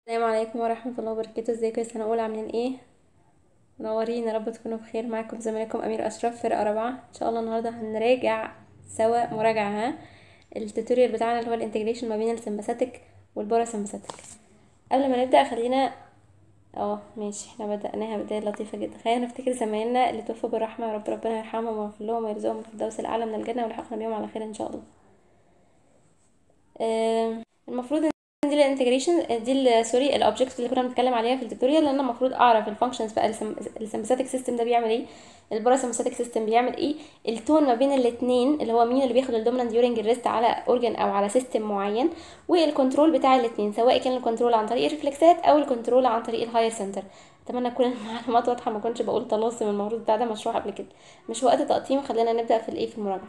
السلام عليكم ورحمة الله وبركاته ازيكم يا سنة أولى عاملين ايه منورين يا رب تكونوا بخير معاكم زميلكم أمير أشرف فرقة رابعة إن شاء الله النهاردة هنراجع سوا مراجعة ها التوتوريال بتاعنا اللي هو الانتجريشن ما بين السمباثيك والباراسمباثيك قبل ما نبدأ خلينا اه ماشي احنا بدأناها بداية لطيفة جدا خلينا نفتكر زمايلنا اللي توفوا بالرحمة يا رب ربنا يرحمهم ويغفر لهم ويرزقهم في الفردوس الأعلى من الجنة ويلحقنا بيهم على خير إن شاء الله آم، المفروض ان دي الانتجريشن دي ال- سوري الاوبجكت اللي كنا بنتكلم عليها في التوتوريال لان انا المفروض اعرف الفانكشنز بقى السمباثيك سيستم ده بيعمل ايه الباراسمباثيك سيستم بيعمل ايه التون ما بين الاثنين اللي هو مين اللي بياخد الدومينانت ديورنج الريست على اورجن او على سيستم معين والكنترول بتاع الاثنين سواء كان الكنترول عن طريق الريفلكسات او الكنترول عن طريق الهاير سنتر اتمنى تكون المعلومات واضحه ما كنتش بقول طلاسم المفروض بتاع ده مشروع قبل كده مش وقت تقطيم خلينا نبدا في الايه في المراجعه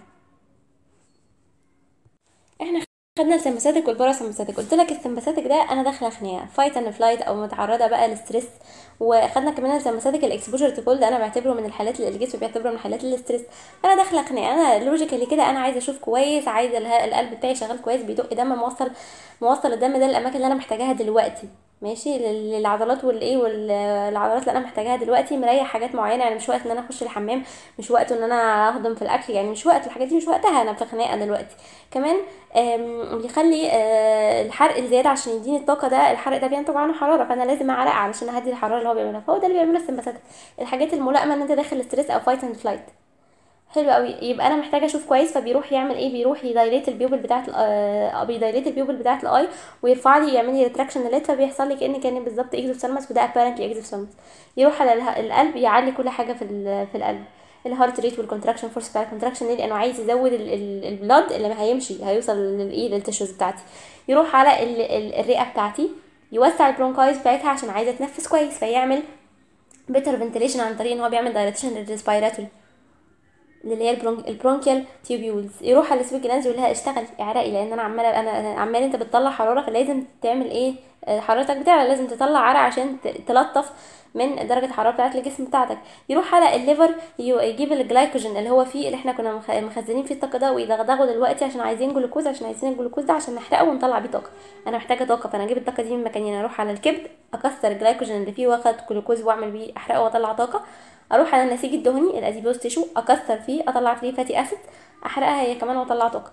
احنا خدنا السمباثيك والباراسمباثيك قلت لك السمباثيك ده انا داخله خناقه فايت اند فلايت او متعرضه بقى للستريس وخدنا كمان السمباثيك الاكسبوجر تو كولد انا بعتبره من الحالات اللي الجسم بيعتبره من حالات الاستريس انا داخله خناقه انا لوجيكالي كده انا عايزه اشوف كويس عايزه اله- القلب بتاعي شغال كويس بيدق دم موصل موصل الدم ده للاماكن اللي انا محتاجاها دلوقتي ماشي لل- للعضلات والايه والعضلات اللي انا محتاجاها دلوقتي مريح حاجات معينه يعني مش وقت ان انا اخش الحمام مش وقت ان انا اهضم في الاكل يعني مش وقت الحاجات دي مش وقتها انا في خناقه دلوقتي كمان آم، بيخلي آه، الحرق الزياده عشان يديني الطاقه ده الحرق ده بينتج عنه حراره فانا لازم اعرق علشان اهدي الحراره اللي هو بيعملها فهو ده اللي بيعمله السمباثيك الحاجات الملائمه ان انت داخل ستريس او فايت اند فلايت حلو قوي يبقى انا محتاجه اشوف كويس فبيروح يعمل ايه بيروح يدايليت البيوبل بتاعه ال- بيدايليت البيوبل بتاعه الاي ويرفع لي يعمل لي ريتراكشن لليد فبيحصل لي كان كان بالظبط اكزوثالمس وده ابارنتلي اكزوثالمس يروح على اله- القلب يعلي كل حاجه في ال- في القلب الهارت ريت والكونتراكشن فورس بتاع الكونتراكشن ليه لانه عايز يزود البلاد اللي هيمشي هيوصل للايه للتشوز بتاعتي يروح على ال- ال- الرئه بتاعتي يوسع البرونكايز بتاعتها عشان عايزه اتنفس كويس فيعمل بيتر فنتيليشن عن طريق ان هو بيعمل دايلاتيشن للريسبيراتوري اللي هي البرونك البرونكيال تيوبيولز يروح على السويك جلاندز يقول لها اشتغلي اعرقي لان انا عماله انا أنا عمال انت بتطلع حراره فلازم تعمل ايه آه، حرارتك بتعلى لازم تطلع عرق عشان ت- تلطف من درجه الحراره بتاعه الجسم بتاعتك يروح على الليفر يو- يجيب الجلايكوجين اللي هو فيه اللي احنا كنا مخ- مخزنين فيه الطاقه ده ويدغدغه دلوقتي عشان عايزين جلوكوز عشان عايزين الجلوكوز ده عشان نحرقه ونطلع بيه طاقه انا محتاجه طاقه فانا اجيب الطاقه دي من مكانين اروح على الكبد اكسر الجلايكوجين اللي فيه واخد جلوكوز واعمل بيه احرقه واطلع طاقه اروح على النسيج الدهني الاديبوز تيشو اكسر فيه اطلع فيه فاتي اسيد احرقها هي كمان واطلع طاقه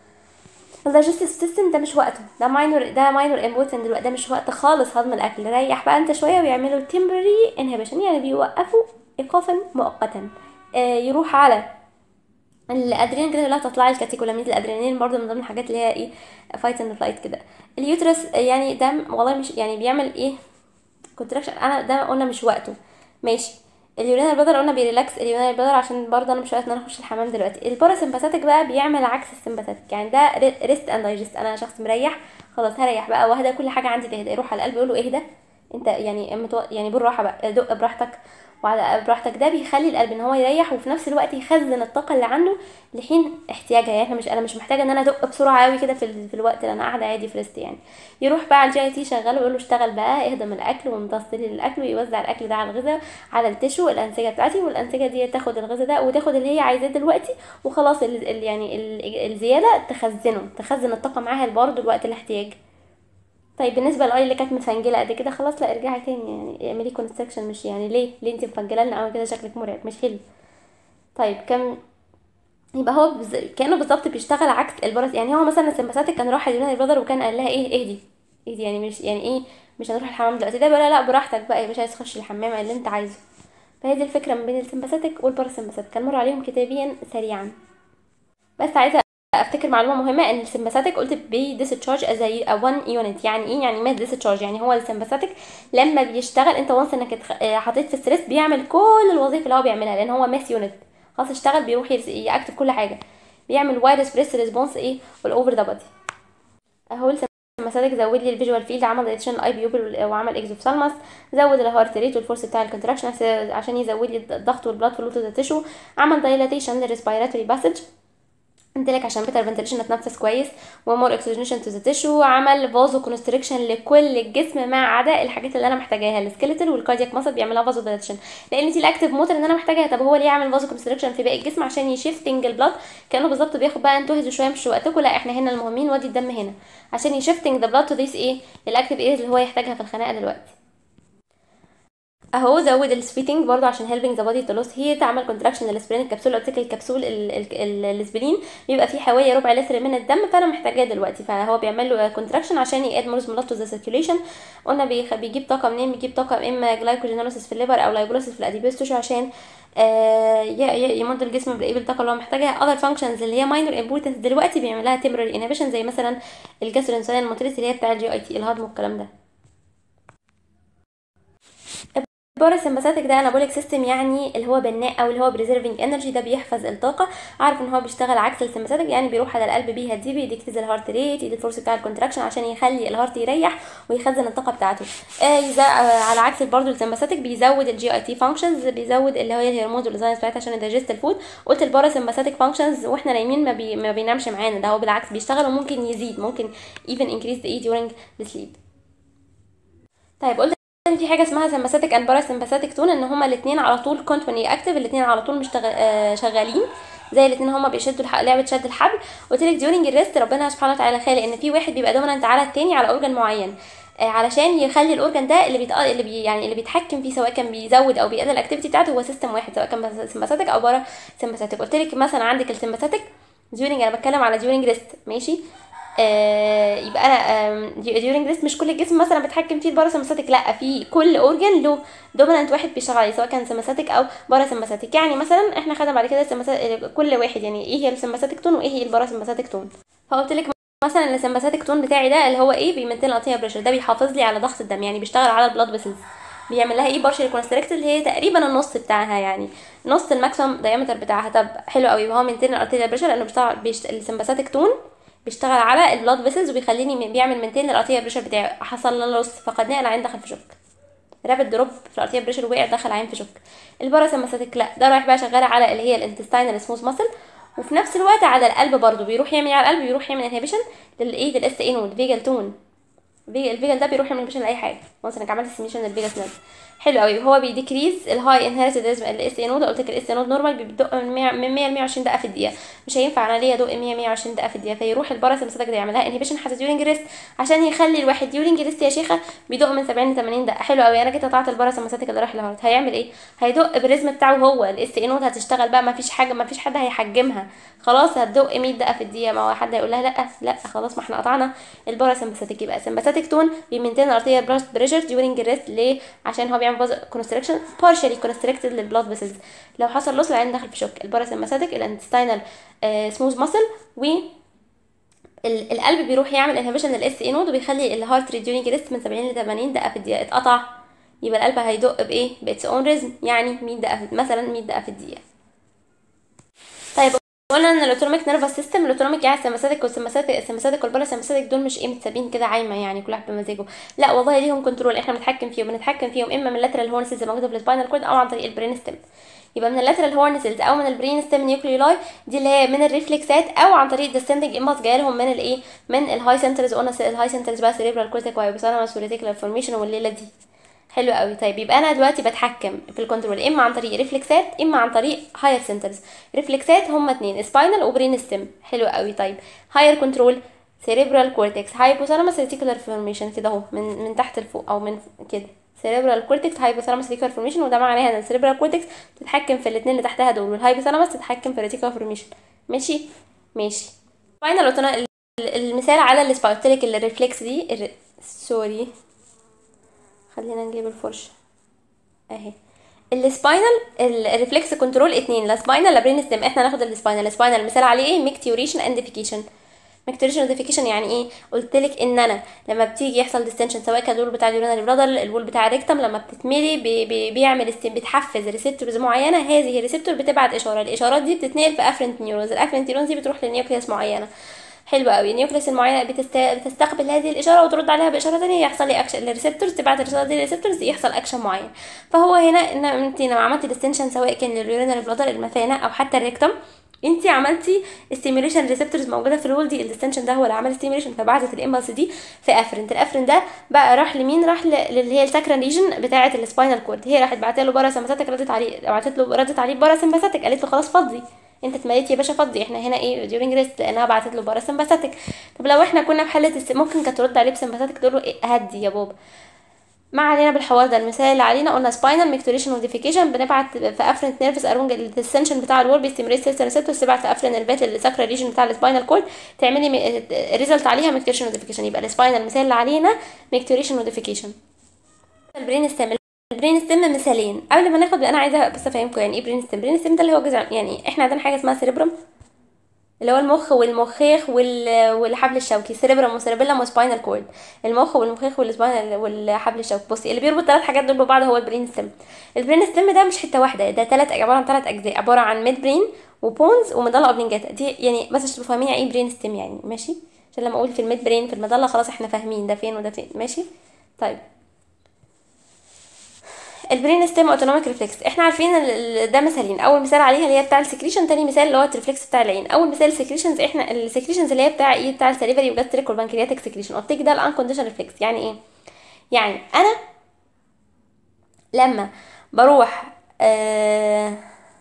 الدايجستيف سيستم ده مش وقته ده ماينور ده ماينور امبورتنت دلوقتي ده مش وقت خالص هضم الاكل ريح بقى انت شويه ويعملوا temporary inhibition يعني بيوقفوا ايقافا مؤقتا آه يروح على الادرينالين كده لا تطلع الكاتيكولاميد الادرينالين برضه من ضمن الحاجات اللي هي ايه فايت اند فلايت كده اليوترس يعني ده والله مش يعني بيعمل ايه كونتراكشن انا ده قلنا مش وقته ماشي اليورينال بلادر قلنا بيريلاكس اليورينال بلادر عشان برضه انا مش وقت ان انا اخش الحمام دلوقتي الباراسمباثيك بقى بيعمل عكس السمباثيك يعني ده ريست اند دايجست انا شخص مريح خلاص هريح بقى واهدى كل حاجه عندي تهدى يروح على القلب يقول له اهدى انت يعني متو... يعني بالراحه بقى دق براحتك وعلى براحتك ده بيخلي القلب ان هو يريح وفي نفس الوقت يخزن الطاقه اللي عنده لحين احتياجها يعني احنا مش انا مش محتاجه ان انا ادق بسرعه قوي كده في, ال... في الوقت اللي انا قاعده عادي في ريست يعني يروح بقى على الجي اي تي شغله ويقول له اشتغل بقى اهضم الاكل وامتص لي الاكل ويوزع الاكل ده على الغذاء على التشو الانسجه بتاعتي والانسجه دي تاخد الغذاء ده وتاخد اللي هي عايزاه دلوقتي وخلاص ال... ال... يعني ال... الزياده تخزنه تخزن الطاقه معاها برضه لوقت الاحتياج طيب بالنسبه للاي اللي كانت مفنجله قد كده خلاص لا ارجعي تاني يعني اعملي كونستراكشن مش يعني ليه ليه انت مفنجله لنا قوي كده شكلك مرعب مش حلو طيب كم يبقى هو بز... كانه بالظبط بيشتغل عكس البرس يعني هو مثلا السمباثيك كان راح اليونان البرادر وكان قال لها ايه اهدي اهدي يعني مش يعني ايه مش هنروح الحمام دلوقتي ده بقى لا, لا براحتك بقى يا باشا عايز تخش الحمام اللي انت عايزه فهي دي الفكره ما بين السمباثيك والباراسمباثيك هنمر عليهم كتابيا سريعا بس عايزه افتكر معلومه مهمه ان السمباثيك قلت بي ديسشارج از 1 يونت يعني ايه يعني ماس ديسشارج يعني هو السمباثيك لما بيشتغل انت وانس انك اتخ- آه، حطيت في ستريس بيعمل كل الوظائف اللي هو بيعملها لان هو ماس يونت خلاص اشتغل بيروح يرس- ياكتف كل حاجه بيعمل وايد سبريس ريسبونس ايه والاوفر ذا بادي اهو السمباثيك زود لي الفيجوال فيلد عمل دايتشن الاي بيوبل وعمل اكزوثالمس زود الهارت ريت والفورس بتاع الكونتراكشن عشان يزود لي الضغط والبلاد فلو تو ذا تيشو عمل دايلاتيشن للريسبيراتوري باسج قلت لك عشان بيتر فنتليشن اتنفس كويس ومور اكسجينيشن تو ذا تيشو عمل فازو كونستريكشن لكل الجسم ما عدا الحاجات اللي انا محتاجاها السكيلتال والكاردياك ماسل بيعملها فازو دايليشن لان دي الاكتيف موتور اللي انا محتاجاها طب هو ليه يعمل فازو كونستريكشن في باقي الجسم عشان يشيفتنج البلاد كانه بالظبط بياخد بقى انتوا اهدوا شويه مش وقتكم لا احنا هنا المهمين ودي الدم هنا عشان يشيفتنج ذا بلاد تو ذيس ايه الاكتيف ايرز اللي هو يحتاجها في الخناقه دلوقتي اهو زود السبيتنج برضو عشان هيلبنج ذا بادي تو لوس هي تعمل كونتراكشن للسبرين الكبسول قلت لك الكبسول ال- ال- ال- الاسبرين بيبقى فيه حوالي ربع لتر من الدم فانا محتاجاه دلوقتي فهو بيعمل له كونتراكشن عشان ياد مورز بلاد تو ذا سيركيوليشن قلنا بيخ- بيجيب طاقه منين بيجيب طاقه اما جلايكوجينوليسيس في الليفر او لايبوليسيس في الاديبوس تيشو عشان آه ي- ي- يمد الجسم بالايه بالطاقه اللي هو محتاجها other functions اللي هي minor importance دلوقتي بيعمل لها temporary inhibition زي مثلا الجاسترونسولين موتيليتي اللي هي بتاع الجي اي تي الهضم والكلام ده الباراسمباثيك ده انابوليك سيستم يعني اللي هو بناء او اللي هو بريزيرفنج انرجي ده بيحفظ الطاقه عارف ان هو بيشتغل عكس السمباثيك يعني بيروح على القلب بيهديه بيديكتيز الهارت ريت يدي الفورس بتاع الكونتراكشن عشان يخلي الهارت يريح ويخزن الطاقه بتاعته آه يزا آه على عكس برضه السمباثيك بيزود الجي اي تي فانكشنز بيزود اللي هي الهرمونز والانزيمز بتاعتها عشان يدايجست الفود قلت الباراسمباثيك فانكشنز واحنا نايمين ما, بي ما بينامش معانا ده هو بالعكس بيشتغل وممكن يزيد ممكن even increase the E during the sleep طيب قلت ان في حاجه اسمها سمباثيك اند باراسمباثيك تون ان هما الاثنين على طول كونتوني اكتف الاثنين على طول مشتغل آه شغالين زي الاثنين هما بيشدوا الح... لعبه شد الحبل قلت لك ديورنج الريست ربنا سبحانه وتعالى خالق ان في واحد بيبقى دومينانت على الثاني على اورجن معين آه علشان يخلي الاورجن ده اللي بيتق... اللي بي... يعني اللي بيتحكم فيه سواء كان بيزود او بيقلل الاكتيفيتي بتاعته هو سيستم واحد سواء كان سمباثيك او بارا سمباثيك قلت لك مثلا عندك السمباثيك ديورنج انا بتكلم على ديورنج ريست ماشي آه يبقى انا ديورنج ريست مش كل الجسم مثلا بتحكم فيه الباراسمباثيك لا في كل اورجن له دومينانت واحد بيشتغل عليه سواء كان سمباثيك او باراسمباثيك يعني مثلا احنا خدنا بعد كده السمباثيك كل واحد يعني ايه هي السمباثيك تون وايه هي الباراسمباثيك تون فقلت لك مثلا السمباثيك تون بتاعي ده اللي هو ايه بيمنتين الاتيه بريشر ده بيحافظ لي على ضغط الدم يعني بيشتغل على البلاد فيسلز بيعمل لها ايه بارشل كونستريكت اللي هي تقريبا النص بتاعها يعني نص الماكسيمم دايمتر بتاعها طب حلو قوي هو مينتين الارتيريا بريشر لانه بيشتغل بيشت... السمباثيك تون بيشتغل على البلاد فيسلز وبيخليني بيعمل مينتين للارتيريا بريشر بتاعي حصل لنا لوس فقدناه العين دخل في شوك رابد دروب في الارتيريا بريشر وقع دخل عين في شوك الباراسمباثيك لا ده رايح بقى شغال على اللي هي الانتستاينال سموث ماسل وفي نفس الوقت على القلب برضو بيروح يعمل على القلب بيروح يعمل انهبيشن للايه للاس اي نود فيجال تون الفيجال ده بيروح يعمل انهبيشن لاي حاجه مثلا انك عملت سيميشن للفيجاس نيرف حلو قوي هو بيديكريز الهاي انهيرتد الاس اي نود قلت لك الاس اي نود نورمال بيدق من 100 من 100 ل 120 دقيقه في الدقيقه مش هينفع انا ليا ادق 100 120 دقيقه في الدقيقه فيروح الباراسمباثيك ده يعملها انهبيشن حتى ديورنج ريست عشان يخلي الواحد ديورنج ريست يا شيخه بيدق من 70 ل 80 دقيقه حلو قوي انا جيت قطعت الباراسمباثيك اللي رايح للهارت هيعمل ايه هيدق بالريزم بتاعه هو الاس اي نود هتشتغل بقى ما فيش حاجه ما فيش حد هيحجمها خلاص هتدق 100 دقيقه في الدقيقه ما هو حد هيقول لها لا لا خلاص ما احنا قطعنا الباراسمباثيك يبقى سمباثيك تون بيمنتين ارتيريال بلاد بريشر ديورنج الريست ليه عشان هو بيعمل كونستريكشن بارشالي كونستريكتد للبلاد فيسلز لو حصل لوس العين دخل في شوك الباراسمباثيك الانتستينال سموث ماسل و القلب بيروح يعمل انهبيشن للاس اي نود وبيخلي الهارت ريت ديورنج ريست من 70 ل 80 دقيقه في الدقيقه اتقطع يبقى القلب هيدق بايه باتس اون ريزم يعني 100 دقيقه في مثلا 100 دقيقه في الدقيقه طيب قلنا ان الاوتونوميك نيرفس سيستم الاوتونوميك يعني السمباثيك والسمباثيك السمباثيك والباراسمباثيك دول مش ايه متسابين كده عايمه يعني كل واحد بمزاجه لا والله ليهم كنترول احنا بنتحكم فيهم بنتحكم فيهم اما من اللاترال هورنسز الموجوده في السباينال كورد او عن طريق البرين ستيم يبقى من اللاترال هورنسز او من البرين ستيم نيوكليولاي دي اللي هي من الريفلكسات او عن طريق الديسندنج امباس جايه لهم من الايه من الهاي سنترز قلنا الهاي سنترز بقى سيريبرال كورتيك وايبوثالاموس وريتيكولار فورميشن والليله دي حلو قوي طيب يبقى انا دلوقتي بتحكم في الكنترول اما عن طريق ريفلكسات اما عن طريق هاير سنترز ريفلكسات هما اتنين سباينال وبرين ستيم حلو قوي طيب هاير كنترول سيريبرال كورتكس هايبوثالاموس ريتيكولار فورميشن كده اهو من من تحت لفوق او من كده سيريبرال كورتكس هايبوثالاموس ريتيكولار فورميشن وده معناها ان السيريبرال كورتكس تتحكم في الاثنين اللي تحتها دول والهايبوثالاموس تتحكم في الريتيكولار فورميشن ماشي ماشي سباينال المثال على اللي قلت لك الريفلكس دي الر... سوري خلينا نجيب الفرشه اهي السباينال الريفلكس كنترول اتنين لا سباينال لا برين ستيم احنا هناخد السباينال السباينال مثال عليه ايه ميكتيوريشن اند ديفيكيشن ميكتيوريشن ديفيكيشن يعني ايه قلت لك ان انا لما بتيجي يحصل ديستنشن سواء كان الول بتاع اليورينري بلادر الول بتاع الريكتم لما بتتملي بي بي بيعمل استيم بتحفز ريسبتورز معينه هذه الريسبتور بتبعت اشاره الاشارات دي بتتنقل في افرنت نيورونز الافرنت نيورونز دي بتروح لنيوكليوس معينه حلو قوي النيوكليس المعينه بتست... بتستقبل هذه الاشاره وترد عليها باشاره ثانيه يحصل لي اكشن الريسبتورز تبعت الرساله دي للريسبتورز يحصل اكشن معين فهو هنا ان انت لما عملت ديستنشن سواء كان لليورينري بلادر المثانه او حتى الريكتم انت عملتي ستيميوليشن ريسبتورز موجوده في الول دي الديستنشن ده هو اللي عمل ستيميوليشن فبعتت الامبلس دي في افرنت الافرنت ده بقى راح لمين راح ل- اللي هي الساكرال ريجن بتاعه السباينال كورد هي راحت بعتها له بارا سمباثيك ردت عليه بعتت له ردت عليه بارا سمباثيك قالت له خلاص فضي انت اتمليت يا باشا فضي احنا هنا ايه ديورنج ريست لانها بعتت له بارا سمباثيك طب لو احنا كنا في حاله الس- ممكن كانت ترد عليه بسمباثيك تقول له ايه هدي يا بابا ما علينا بالحوار ده المثال اللي علينا قلنا سباينال ميكتوريشن موديفيكيشن بنبعت في افرنت نيرفس ارونج الديسنشن بتاع الوول بيستمريت سيلز ريسبتورز تبعت في افرن نيرفات للساكرا ريجن بتاع السباينال كورد تعملي ريزلت عليها ميكتوريشن موديفيكيشن يبقى السباينال المثال اللي علينا ميكتوريشن موديفيكيشن البرين ستيم البرين ستيم مثالين قبل ما ناخد انا عايزه بس افهمكم يعني ايه برين ستيم برين ستيم ده اللي هو جزء يعني احنا عندنا حاجه اسمها سيريبرم اللي هو المخ والمخيخ وال... والحبل الشوكي سيريبرم وسيربيلم وسباينال كورد المخ والمخيخ والسباينال والحبل الشوكي بصي اللي بيربط الثلاث حاجات دول ببعض هو البرين ستيم البرين ستيم ده مش حته واحده ده ثلاث عباره عن ثلاث اجزاء عباره عن ميد برين وبونز ومضله اوبلنجاتا دي يعني بس عشان تبقوا فاهمين يعني ايه برين ستيم يعني ماشي عشان لما اقول في الميد برين في المضله خلاص احنا فاهمين ده فين وده فين ماشي طيب البرين ستيم اوتونوميك ريفلكس احنا عارفين ال- ال- ده مثالين اول مثال عليها اللي هي بتاع السكريشن تاني مثال اللي هو الريفلكس بتاع العين اول مثال السكريشنز احنا السكريشنز اللي هي بتاع ايه بتاع السليفري وجاستريك والبنكرياتيك سكريشن قلت لك ده الانكونديشن ريفلكس يعني ايه يعني انا لما بروح آه...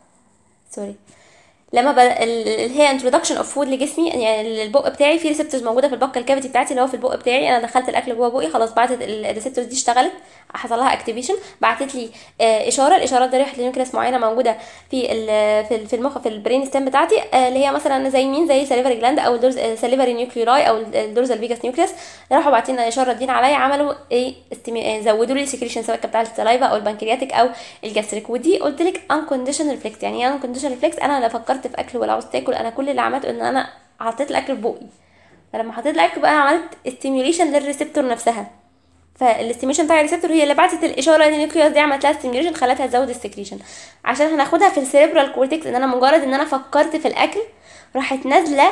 سوري لما ب... ال- اللي هي انترودكشن اوف فود لجسمي يعني البق بتاعي في ريسبتورز موجوده في البق الكافيتي بتاعتي اللي هو في البق بتاعي انا دخلت الاكل جوه بقي خلاص بعتت الريسبتورز دي اشتغلت حصل لها اكتيفيشن بعتت لي آه اشاره الاشارات دي راحت لنيوكليس معينه موجوده في ال- في ال- في المخ في البرين ستيم بتاعتي آه اللي هي مثلا زي مين زي سليفري جلاند او الدورز سليفري نيوكليولاي او الدورزال فيجاس نيوكليس راحوا باعتين لنا اشاره دين عليا عملوا ايه استمي... آه، زودوا لي السكريشن سواء كانت بتاع السلايفا او البنكرياتيك او الجاستريك ودي قلت لك انكونديشن ريفلكس يعني ايه انكونديشن ريفلكس انا لا فكرت في اكل ولا عاوز تاكل انا كل اللي عملته ان انا حطيت الاكل في بقي فلما حطيت الاكل بقى انا عملت استيميوليشن للريسبتور نفسها فالاستيميوليشن بتاع الريسبتور هي اللي بعتت الاشاره ان النيوكليوس دي عملت لها استيميوليشن خلتها تزود السكريشن عشان هناخدها في السيريبرال كورتكس ان انا مجرد ان انا فكرت في الاكل راحت نازله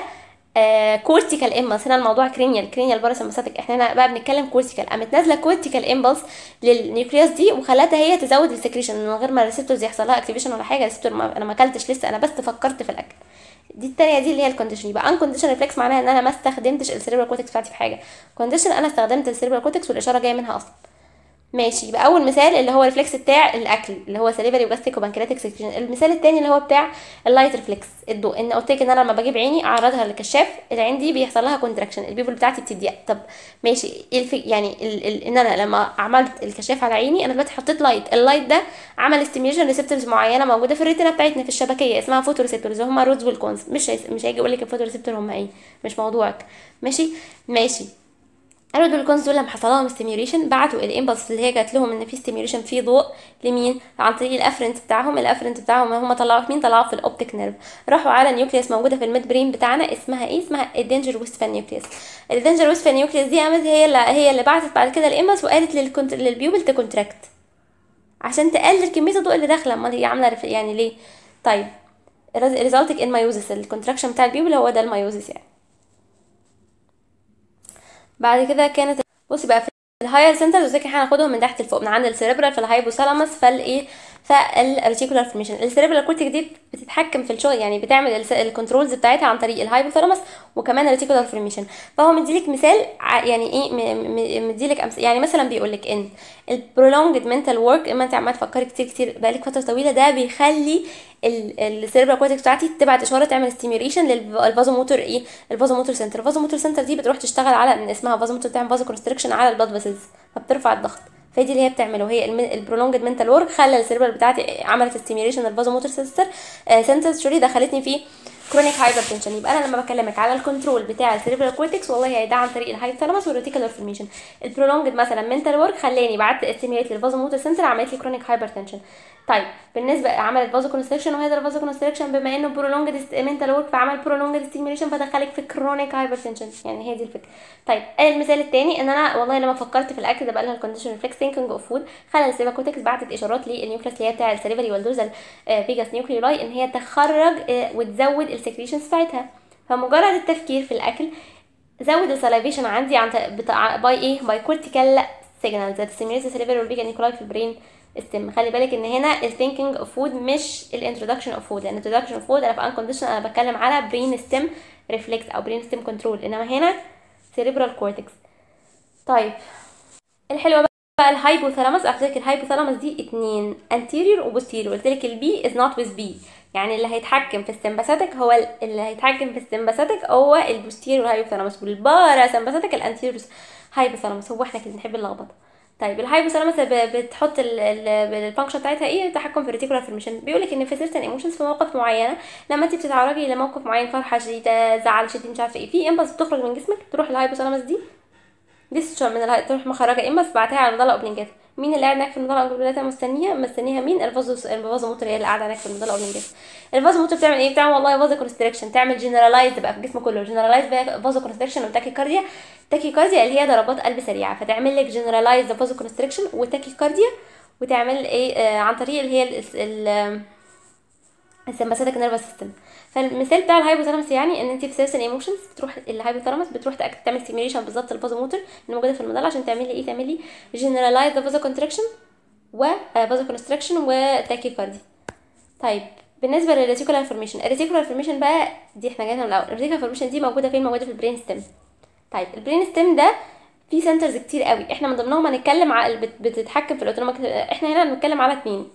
كورتيكال امبلس هنا الموضوع كرينيال كرينيال باراسمباثيك احنا هنا بقى بنتكلم كورتيكال قامت نازله كورتيكال امبلس للنيوكليوس دي وخلتها هي تزود السكريشن من غير ما الريسبتورز يحصل لها اكتيفيشن ولا حاجه الريسبتور ما انا ما اكلتش لسه انا بس فكرت في الاكل دي التانية دي اللي هي الكونديشن يبقى ان كونديشن ريفلكس معناها ان انا ما استخدمتش السيريبرال كورتكس بتاعتي في حاجه كونديشن انا استخدمت السيريبرال كورتكس والاشاره جايه منها اصلا ماشي يبقى اول مثال اللي هو الريفلكس بتاع الاكل اللي هو سليفري وجاستيك وبنكرياتيك سكريشن المثال الثاني اللي هو بتاع اللايت ريفلكس الضوء ان قلت لك ان انا لما بجيب عيني اعرضها للكشاف العين دي بيحصل لها كونتراكشن البيبل بتاعتي بتضيق طب ماشي ايه الف... يعني ال... ال... ان انا لما عملت الكشاف على عيني انا دلوقتي حطيت لايت اللايت ده عمل ستيميوليشن ريسبتورز معينه موجوده في الريتنا بتاعتنا في الشبكيه اسمها فوتو ريسبتورز هم رودز والكونز مش هيس... مش هيجي يقول لك الفوتو ريسبتور هم ايه مش موضوعك ماشي ماشي قالوا دول الكونز دول لما حصل لهم ستيميوليشن بعتوا الامبلس اللي هي جات لهم ان في ستيميوليشن في ضوء لمين عن طريق الافرنت بتاعهم الافرنت بتاعهم هم طلعوا مين طلعوا في الاوبتيك نيرف راحوا على نيوكليوس موجوده في الميد برين بتاعنا اسمها ايه اسمها الدينجر ويستفان نيوكليوس الدينجر ويستفان نيوكليوس دي قامت هي اللي هي اللي بعتت بعد كده الامبلس وقالت للكونت... للبيوبل تكونتراكت عشان تقلل كميه الضوء اللي داخله امال هي عامله رف- يعني ليه طيب ريزلتك ان مايوزس الكونتراكشن بتاع البيوبل هو ده المايوزس يعني بعد كده كانت بصي بقى في الهاير سنترز قلت لك احنا هناخدهم من تحت لفوق من عند السيريبرال في الهايبوثالاموس فالايه فالريتيكولار فورميشن السيريبرال كورتيك دي بتتحكم في الشغل يعني بتعمل الس- الكنترولز بتاعتها عن طريق الهايبوثالاموس وكمان الريتيكولار فورميشن فهو مديلك مثال ع- يعني ايه م- م- مديلك أمس يعني مثلا بيقول لك ان البرولونجد منتال ورك اما انت عمال تفكري كتير كتير بقالك فتره طويله ده بيخلي السيريبرال كورتكس بتاعتي تبعت اشاره تعمل ستيميوليشن للفازوموتور ايه الفازوموتور سنتر الفازوموتور سنتر دي بتروح تشتغل على من اسمها فازوموتور بتعمل فازو كونستريكشن على البلاد فيسلز فبترفع الضغط فدي اللي هي بتعمله هي البرولونجد منتال ورك خلى السيريبرال بتاعتي عملت ستيميوليشن للفازوموتور سنتر سنترز سوري دخلتني في كرونيك هايبرتنشن يبقى انا لما بكلمك على الكنترول بتاع السيريبرال كورتكس والله هي ده عن طريق الهايبوثالاموس والريتيكولار فورميشن البرولونجد مثلا منتال ورك خلاني بعت استيميوليت للفازوموتور سنتر عملت لي كرونيك هايبرتنشن طيب بالنسبه عملت فازو كونستريكشن وهذا الفازو كونستريكشن بما انه برولونجد منتال ورك فعمل برولونجد ستيميوليشن فدخلك في كرونيك هايبرتنشن يعني هي دي الفكره طيب المثال الثاني ان انا والله لما فكرت في الاكل ده بقى لها الكونديشن ريفلكس ثينكينج اوف فود خلى السيباكوتكس بعتت اشارات للنيوكليس اللي هي بتاع السليفري والدوزال فيجاس نيوكليولاي ان هي تخرج آه، وتزود السكريشنز بتاعتها فمجرد التفكير في الاكل زود السلايفيشن عندي عن باي ايه باي كورتيكال signals that stimulate the cerebral orbic nuclei في البرين ستيم خلي بالك ان هنا الثينكينج اوف فود مش الانترودكشن اوف فود لان الانترودكشن اوف فود انا في انكونديشن انا بتكلم على برين ستيم ريفلكس او برين ستيم كنترول انما هنا سيريبرال كورتكس طيب الحلوه بقى الهايبوثالاموس قلت لك الهايبوثالاموس دي اتنين anterior و posterior قلت لك البي is not with B يعني اللي هيتحكم في السمباثيك هو ال- اللي هيتحكم في السمباثيك هو البوستيريور هايبوثالاموس والبارا سمباثيك الانتيريور هايبوثالاموس هو احنا كده بنحب اللخبطه طيب الهايبوثالاموس ب- بتحط الفانكشن بتاعتها ايه التحكم في الريتيكولار فورميشن بيقول لك ان في certain ايموشنز في مواقف معينه لما انت بتتعرضي لموقف معين فرحه شديده زعل شديد مش عارفه ايه في امبلس بتخرج من جسمك تروح الهايبوثالاموس دي ديستشار من الهاي تروح مخرجه اما بعتها على المضله اوبلنجات مين اللي قاعد هناك في المضله اوبلنجات مستنيه مستنيها مين الفازو الفازو موتور هي اللي قاعده هناك في المضله اوبلنجات الفازو موتور بتعمل ايه بتعمل والله فازو كونستريكشن تعمل جنرالايز بقى في الجسم كله جنرالايز بقى فازو كونستريكشن وتاكي كارديا تاكي كارديا اللي هي ضربات قلب سريعه فتعمل لك جنرالايز فازو كونستريكشن وتاكي كارديا وتعمل ايه آه عن طريق اللي هي ال- ال- السمباثيك نيرفس سيستم فالمثال بتاع الهايبوثالاموس يعني ان انت في سيرسن ايموشنز بتروح الهايبوثالاموس بتروح تأك- تعمل ستيميوليشن بالظبط الفازو موتور اللي موجوده في المضله عشان تعملي ايه تعملي جنرالايز فازو كونتراكشن وفازو كونستراكشن وتاكيكاردي طيب بالنسبه للريتيكولار فورميشن الريتيكولار فورميشن بقى دي احنا جايين من الاول الريتيكولار فورميشن دي موجوده فين موجوده في البرين ستيم طيب البرين ستيم ده فيه سنترز كتير قوي احنا من ضمنهم هنتكلم على بت- بتتحكم في الاوتونوميك احنا هنا هنتكلم على اتنين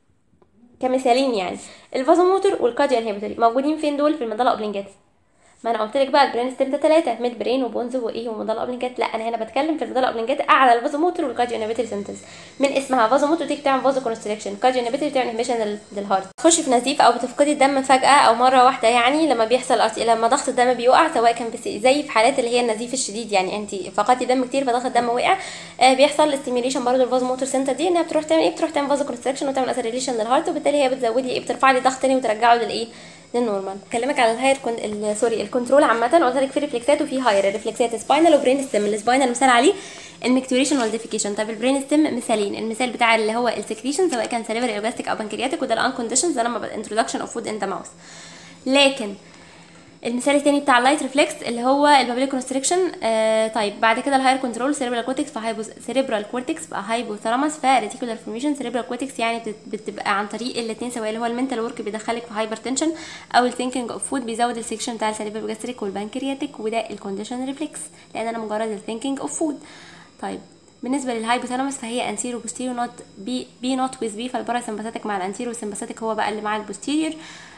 كمثالين يعني الفازوموتور والكارديو انهبيتوري موجودين فين دول في المضله اوبلنجات ما انا قلت لك بقى البرين ستيم ده ثلاثه ميد برين وبونز وايه ومضله اوبلنجات لا انا هنا بتكلم في المضله اوبلنجات اعلى الفازوموتور والكارديو انهبيتوري سنترز من اسمها فازوموتور دي بتعمل فازو كونستريكشن كارديو انهبيتوري بتعمل انهبيشن للهارت تخش في نزيف او بتفقدي الدم فجاه او مره واحده يعني لما بيحصل أرتي... لما ضغط الدم بيقع سواء كان في زي في حالات اللي هي النزيف الشديد يعني انت فقدتي دم كتير فضغط الدم وقع آه بيحصل استيميوليشن برضه الفازوموتور سنتر دي انها بتروح تعمل ايه بتروح تعمل فازو كونستريكشن وتعمل اسيريليشن للهارت وبالتالي هي بتزودي ايه بترفع لي ضغط تاني وترجعه للايه للنورمال بكلمك على الهاير كون... ال... سوري الكنترول عامه قلت لك في ريفلكسات وفي هاير الريفلكسات سباينال وبرين ستيم السباينال مثال عليه الميكتوريشن والديفيكيشن طب البرين ستيم مثالين المثال بتاع اللي هو السكريشن سواء كان سليفري ايرباستيك او بنكرياتيك وده الان كونديشنز ده لما انترودكشن اوف فود ان ذا ماوث لكن المثال التاني بتاع اللايت ريفلكس اللي هو البابيلي كونستريكشن آه طيب بعد كده الهاير كنترول سيريبرال كورتكس فهايبو سيريبرال كورتكس فهايبوثالاموس فريتيكولار فورميشن سيريبرال كورتكس يعني بت- بتبقى عن طريق الاثنين سواء اللي هو المنتال ورك بيدخلك في هايبر تنشن او الثينكينج اوف فود بيزود السكشن بتاع السيريبرال جاستريك والبنكرياتيك وده الكونديشن ريفلكس لان انا مجرد الثينكينج اوف فود طيب بالنسبه للهايبوثالاموس فهي انتيرو بوستيريو نوت بي بي نوت ويز بي فالباراسمباثيك مع الانتيرو والسمباثيك هو بقى اللي مع البوستيريور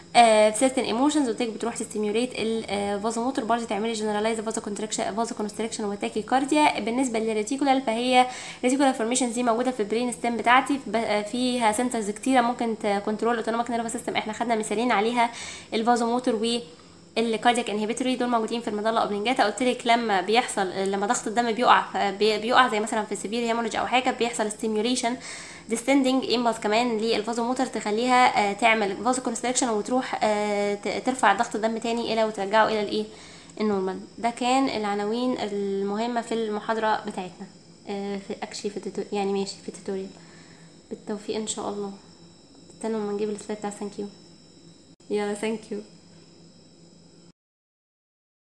آه في certain ايموشنز قلت لك بتروح تستيميوليت الفازوموتور برضه تعملي جنرالايز فازو كونتراكشن فازو كونستريكشن وتاكي كارديا بالنسبه للريتيكولار فهي ريتيكولار فورميشن دي موجوده في البرين ستيم بتاعتي ب- آه، فيها سنترز كتيره ممكن تكنترول اوتونوميك نيرفس سيستم احنا خدنا مثالين عليها الفازوموتور و الكاردياك انهبيتوري دول موجودين في المظله اوبلنجاتا قلت لك لما بيحصل لما ضغط الدم بيقع بي- بيقع زي مثلا في سيفير هيموريج او حاجه بيحصل ستيميوليشن ديستندنج امبلس كمان للفازوموتر تخليها آه، تعمل فازو كونستريكشن وتروح آه، ت- ترفع ضغط الدم تاني الى وترجعه الى الايه النورمال ده كان العناوين المهمه في المحاضره بتاعتنا آه، في اكشلي في التوتو- يعني ماشي في التوتوريال بالتوفيق ان شاء الله استنوا لما نجيب السلايد بتاع ثانك يو يلا ثانك يو